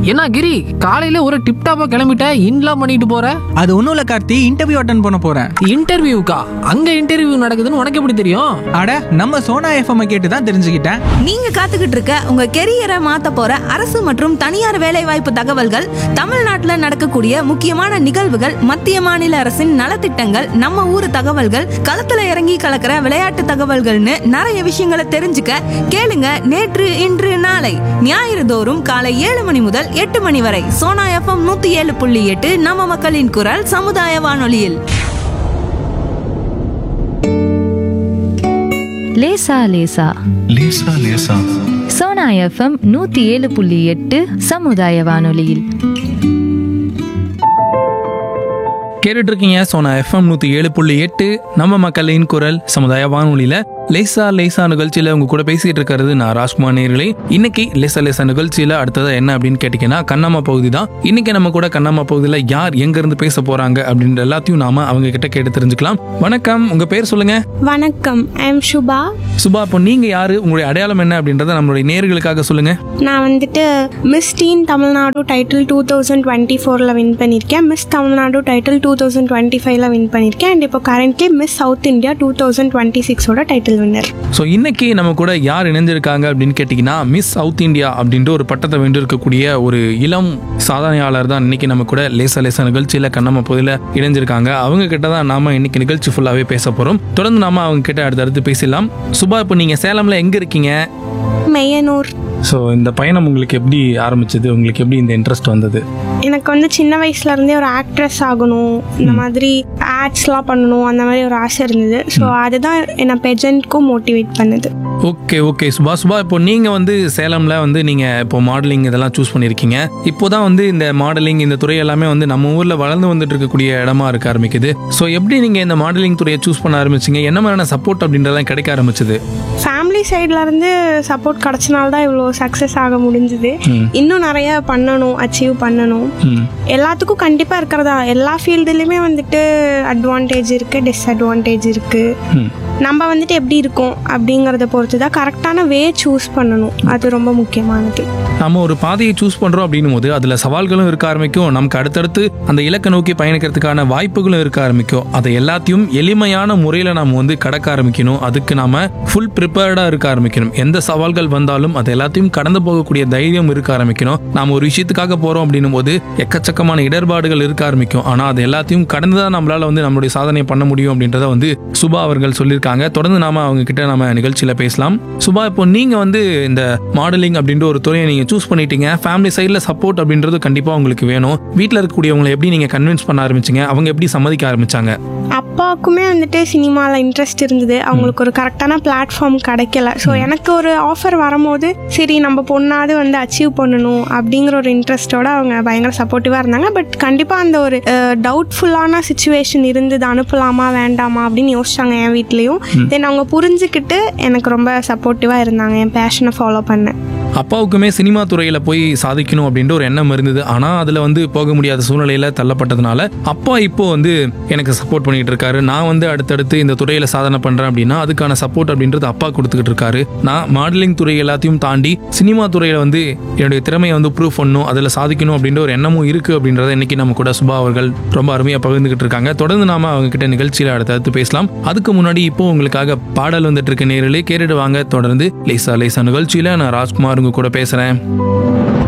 என்ன கிரி காலையில ஒரு டிப்டாப்பா கிளம்பிட்ட இன்லாம் பண்ணிட்டு போற அது ஒன்றும் இல்லை கார்த்தி இன்டர்வியூ அட்டன் பண்ண போகிறேன் இன்டர்வியூக்கா அங்க இன்டர்வியூ நடக்குதுன்னு உனக்கு எப்படி தெரியும் அட நம்ம சோனா எஃப்எம் கேட்டு தான் தெரிஞ்சுக்கிட்டேன் நீங்க காத்துக்கிட்டு இருக்க உங்க கெரியரை மாத்த போற அரசு மற்றும் தனியார் வேலைவாய்ப்பு தகவல்கள் தமிழ்நாட்டுல நடக்கக்கூடிய முக்கியமான நிகழ்வுகள் மத்திய மாநில அரசின் நலத்திட்டங்கள் நம்ம ஊர் தகவல்கள் களத்துல இறங்கி கலக்கிற விளையாட்டு தகவல்கள்னு நிறைய விஷயங்களை தெரிஞ்சுக்க கேளுங்க நேற்று இன்று நாளை ஞாயிறு தோறும் காலை ஏழு மணி முதல் எட்டு மணி வரை சோனா எஃப்எம் நூத்தி ஏழு புள்ளி எட்டு நம்ம மக்களின் குரல் சமுதாய வானொலியில் லேசா லேசா லேசா லேசா சோனா எஃப்எம் நூத்தி ஏழு புள்ளி எட்டு சமுதாய வானொலியில் கேட்டுட்டு இருக்கீங்க சோனா எஃப்எம் நூற்றி ஏழு புள்ளி எட்டு நம்ம மக்களின் குரல் சமுதாய வானொலியில் லேசா லேசா நிகழ்ச்சியில் உங்க கூட பேசிட்டு இருக்கிறது நான் ராஜ்குமார் நேர்களே இன்னைக்கு லேசா லேசா நிகழ்ச்சியில் அடுத்தது என்ன அப்படின்னு கேட்டிங்கன்னா கண்ணம்மா பகுதி தான் இன்னைக்கு நம்ம கூட கண்ணம்மா பகுதியில் யார் எங்கேருந்து பேச போறாங்க அப்படின்ற எல்லாத்தையும் நாம அவங்க கிட்ட கேட்டு தெரிஞ்சுக்கலாம் வணக்கம் உங்க பேர் சொல்லுங்க வணக்கம் ஐ எம் சுபா சுபா இப்போ நீங்க யாரு உங்களுடைய அடையாளம் என்ன அப்படின்றத நம்மளுடைய நேர்களுக்காக சொல்லுங்க நான் வந்துட்டு miss teen Tamil Nadu title two thousand twenty ஃபோரில் வின் பண்ணியிருக்கேன் miss Tamil Nadu title two thousand twenty ஃபைவ்ல வின் பண்ணியிருக்கேன் அண்ட் இப்போ currently miss south India two thousand twenty சிக்ஸோட டைட்டில் வின்னர் ஸோ இன்னைக்கு நம்ம கூட யார் இணைஞ்சிருக்காங்க அப்படின்னு கேட்டிங்கன்னா மிஸ் சவுத் இந்தியா அப்படின்ற ஒரு பட்டத்தை வென்றிருக்கக்கூடிய ஒரு இளம் சாதனையாளர் தான் இன்னைக்கு நம்ம கூட லேசா லேசா நிகழ்ச்சியில் கண்ணம்மா பகுதியில் இணைஞ்சிருக்காங்க அவங்க கிட்ட தான் நாம இன்னைக்கு நிகழ்ச்சி ஃபுல்லாகவே பேச போகிறோம் தொடர்ந்து நாம அவங்க கிட்ட அடுத்தடுத்து பேசலாம் சுபா இப்போ நீங்கள் சேலமில் எங்கே இருக்கீங்க மெய்யனூர் ஸோ இந்த பயணம் உங்களுக்கு எப்படி ஆரம்பிச்சது உங்களுக்கு எப்படி இந்த இன்ட்ரெஸ்ட் வந்தது எனக்கு வந்து சின்ன வயசுல இருந்தே ஒரு ஆக்ட்ரஸ் ஆகணும் இந்த மாதிரி ஆட்ஸ்லாம் பண்ணணும் அந்த மாதிரி ஒரு ஆசை இருந்தது ஸோ அதுதான் என்னை பெஜன்ட்க்கும் மோட்டிவேட் பண்ணுது ஓகே ஓகே சுபா சுபா இப்போ நீங்கள் வந்து சேலமில் வந்து நீங்கள் இப்போ மாடலிங் இதெல்லாம் சூஸ் பண்ணியிருக்கீங்க இப்போ தான் வந்து இந்த மாடலிங் இந்த துறை எல்லாமே வந்து நம்ம ஊரில் வளர்ந்து வந்துட்டு இருக்கக்கூடிய இடமா இருக்க ஆரம்பிக்குது ஸோ எப்படி நீங்கள் இந்த மாடலிங் துறையை சூஸ் பண்ண ஆரம்பிச்சீங்க என்ன மாதிரியான சப்போர்ட் அப்படின்றதெல்லாம் கிடைக்க ஆரம்பிச்சது ஃபேமிலி சைட்ல இருந்து சப்போர்ட் கிடைச்சனால தான் இவ்வளோ சக்ஸஸ் ஆக முடிஞ்சுது இன்னும் நிறைய பண்ணணும் அச்சீவ் பண்ணணும் ம் எல்லாத்துக்கும் கண்டிப்பாக இருக்கிறதா எல்லா ஃபீல்டுலையுமே வந்துட்டு அட்வான்டேஜ் இருக்குது டிஸ்அட்வான்டேஜ் இருக்குது ம் நம்ம வந்துட்டு எப்படி இருக்கோம் அப்படிங்கிறத பொறுத்து தான் கரெக்டான வே சூஸ் பண்ணணும் அது ரொம்ப முக்கியமானது நம்ம ஒரு பாதையை சூஸ் பண்ணுறோம் அப்படின்னும் போது அதில் சவால்களும் இருக்க ஆரம்பிக்கும் நமக்கு அடுத்தடுத்து அந்த இலக்கை நோக்கி பயணிக்கிறதுக்கான வாய்ப்புகளும் இருக்க ஆரம்பிக்கும் அதை எல்லாத்தையும் எளிமையான முறையில் நாம் வந்து கடக்க ஆரம்பிக்கணும் அதுக்கு நாம ஃபுல் ப்ரிப்பேர்டாக இருக்க ஆரம்பிக்கணும் எந்த சவால்கள் வந்தாலும் அது எல்லாத்தையும் கடந்து போகக்கூடிய தைரியம் இருக்க ஆரம்பிக்கணும் நாம் ஒரு விஷயத்துக்காக போகிறோம் அப்படின்னும் போது எக்கச்சக்கமான இடர்பாடுகள் இருக்க ஆரம்பிக்கும் ஆனால் அது எல்லாத்தையும் கடந்து தான் நம்மளால வந்து நம்மளுடைய சாதனை பண்ண முடியும் அப்படின்றத வந்து சுபா அவர்கள் சொல்லியிருக்காங்க தொடர்ந்து நாம அவங்க கிட்ட நம்ம நிகழ்ச்சியில பேசலாம் சுபா இப்போ நீங்க வந்து இந்த மாடலிங் அப்படின்ற ஒரு துறையை நீங்க சூஸ் பண்ணிட்டீங்க ஃபேமிலி சைடில் சப்போர்ட் அப்படின்றது கண்டிப்பா உங்களுக்கு வேணும் வீட்டில் இருக்கக்கூடியவங்களை எப்படி நீங்க கன்வின்ஸ் பண்ண ஆரம்பிச்சீங்க அவங்க எப்படி சம்மதிக்க ஆரம்பிச்சாங்க அப்பாவுக்குமே வந்துட்டு சினிமாவில் இன்ட்ரெஸ்ட் இருந்தது அவங்களுக்கு ஒரு கரெக்டான பிளாட்ஃபார்ம் கிடைக்கல ஸோ எனக்கு ஒரு ஆஃபர் வரும்போது சரி நம்ம பொண்ணாவது வந்து அச்சீவ் பண்ணணும் அப்படிங்கிற ஒரு இன்ட்ரெஸ்ட்டோட அவங்க பயங்கர சப்போர்ட்டிவாக இருந்தாங்க பட் கண்டிப்பாக அந்த ஒரு டவுட்ஃபுல்லான சுச்சுவேஷன் இருந்தது அனுப்பலாமா வேண்டாமா அப்படின்னு யோசிச்சாங்க என் வீட்லேயும் தென் அவங்க புரிஞ்சுக்கிட்டு எனக்கு ரொம்ப சப்போர்ட்டிவாக இருந்தாங்க என் பேஷனை ஃபாலோ பண்ண அப்பாவுக்குமே சினிமா துறையில போய் சாதிக்கணும் அப்படின்ற ஒரு எண்ணம் இருந்தது ஆனா அதுல வந்து போக முடியாத சூழ்நிலையில தள்ளப்பட்டதுனால அப்பா இப்போ வந்து எனக்கு சப்போர்ட் பண்ணிட்டு இருக்காரு நான் வந்து அடுத்தடுத்து இந்த துறையில சாதனை பண்றேன் அப்படின்னா அதுக்கான சப்போர்ட் அப்படின்றது அப்பா கொடுத்துக்கிட்டு இருக்காரு நான் மாடலிங் துறை எல்லாத்தையும் தாண்டி சினிமா துறையில வந்து என்னுடைய திறமையை வந்து ப்ரூவ் பண்ணணும் அதுல சாதிக்கணும் அப்படின்ற ஒரு எண்ணமும் இருக்கு அப்படின்றத இன்னைக்கு நம்ம கூட சுபா அவர்கள் ரொம்ப அருமையா பகிர்ந்துகிட்டு இருக்காங்க தொடர்ந்து நாம அவங்க கிட்ட நிகழ்ச்சியில அடுத்தடுத்து பேசலாம் அதுக்கு முன்னாடி இப்போ உங்களுக்காக பாடல் வந்துட்டு இருக்க நேரிலே கேட்டுட்டு வாங்க தொடர்ந்து லேசா லேசா நிகழ்ச்சியில நான் ராஜ்குமார் உங்க கூட பேசுறேன்